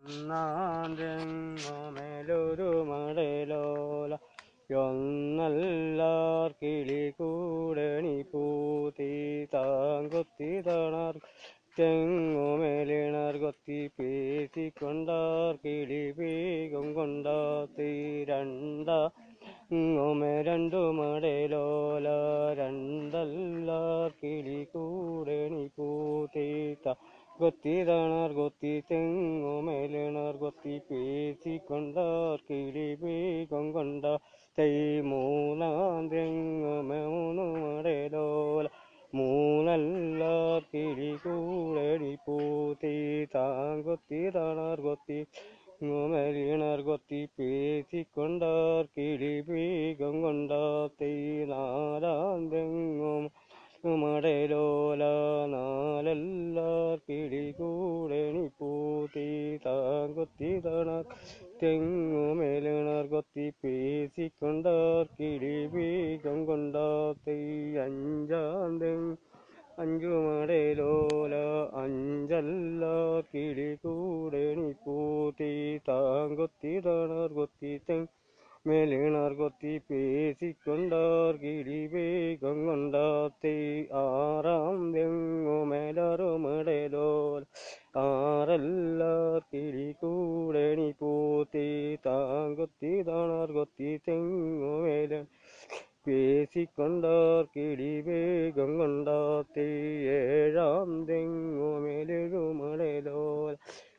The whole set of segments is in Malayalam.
നാന്തെങ്ങോമേലൊരു മടലോല ഒന്നല്ലാർ കിളി കൂടണി പൂത്തി താങ്കൊത്തി തണർ തെങ്ങുമേലിണർ കൊത്തി പേസിക്കൊണ്ടാർ കിളി വേഗം കൊണ്ടാത്തി രണ്ട ഇങ്ങോമേ രണ്ടു മടലോല രണ്ടല്ലാർ കിളി കൂടണി പൂത്തി താ കൊത്തി തണർ കൊത്തി തെങ്ങുമേലിണർ കൊത്തി പേസിക്കൊണ്ടാർ കിളി വേഗം കൊണ്ട തൈ മൂന്നാം തെങ്ങുമേ മൂന്നു മടലോല മൂന്നല്ലാർ കിളി കൂടണി പൂത്തി താങ്കൊത്തി തണർ കൊത്തി മരിണർ കൊത്തി പേസിക്കൊണ്ടാർ കിളി വേഗം കൊണ്ടാത്തൈ നാലാം തെങ്ങും മടലോല നാലെല്ലാർ കിളി കൂടണി പൂത്തി താങ്കൊത്തി തണർ തെങ്ങുമേലിണർ കൊത്തി പേസിക്കൊണ്ടാർ കിളി വേഗം കൊണ്ടാത്തൈ അഞ്ചാം തെങ്ങ് അഞ്ചു മടലോല അഞ്ചല്ലാർ കിളി കൂടണി പൂത്തി താങ്കൊത്തി തണർ കൊത്തി തെങ് മേലിണർ കൊത്തി പേസിക്കൊണ്ടാർ കിളി വേഗം കൊണ്ടാത്തി ആറാം തെങ്ങു മേലറു മടലോല ആറല്ലാർ കിളി കൂടണി പൂത്തി താങ്കൊത്തി തണർ കൊത്തി തെങ്ങു മേല പേസിക്കൊണ്ടാർ കിളി വേഗം കൊണ്ടാത്തി ഏഴാം തെങ്ങു മേലെഴു മടലോല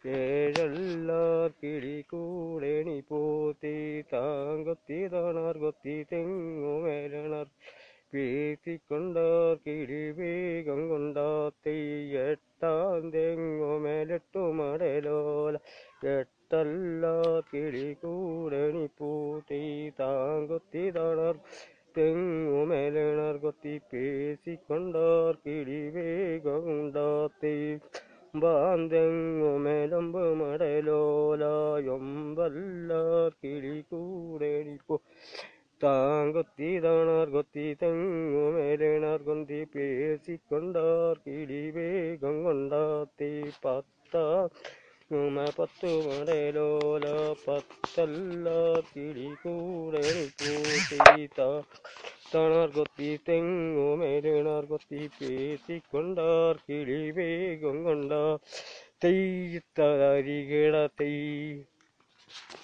ഏഴല്ലാർ കിളി കൂടണി പൂത്തി താങ്കൊത്തി തണർ കൊത്തി തെങ്ങു മേലണർ പേസിക്കൊണ്ടാർ കിളി വേഗം കൊണ്ടാത്തി എട്ടാം തെങ്ങു മേലെട്ടു മടലോല എട്ടല്ലാർ കിളി കൂടണി പൂത്തി താങ്കൊത്തി തണർ തെങ്ങുമേലിണർ കൊത്തി പേസിക്കൊണ്ടാർ കിളി വേഗം കൊണ്ടാത്തി ബാന്തെങ്ങുമേലമ്പ് മടലോലായൊമ്പല്ലാർ കിളി കൂടണി പോ താങ്കൊത്തി തണർ കൊത്തി തെങ്ങുമേലിണർ കൊന്തി പേസിക്കൊണ്ടാർ കിളി വേഗം കൊണ്ടാത്തി പത്താ ഉമ പത്തു മടലോല പത്തല്ലാർ കിളി കൂടണി പൂത്തി തണർ കൊത്തി തെങ്ങുമേലിണർ കൊത്തി പേസിക്കൊണ്ടാർ കിളി വേഗം കൊണ്ട തെയ്ത്തരികിട തെയ്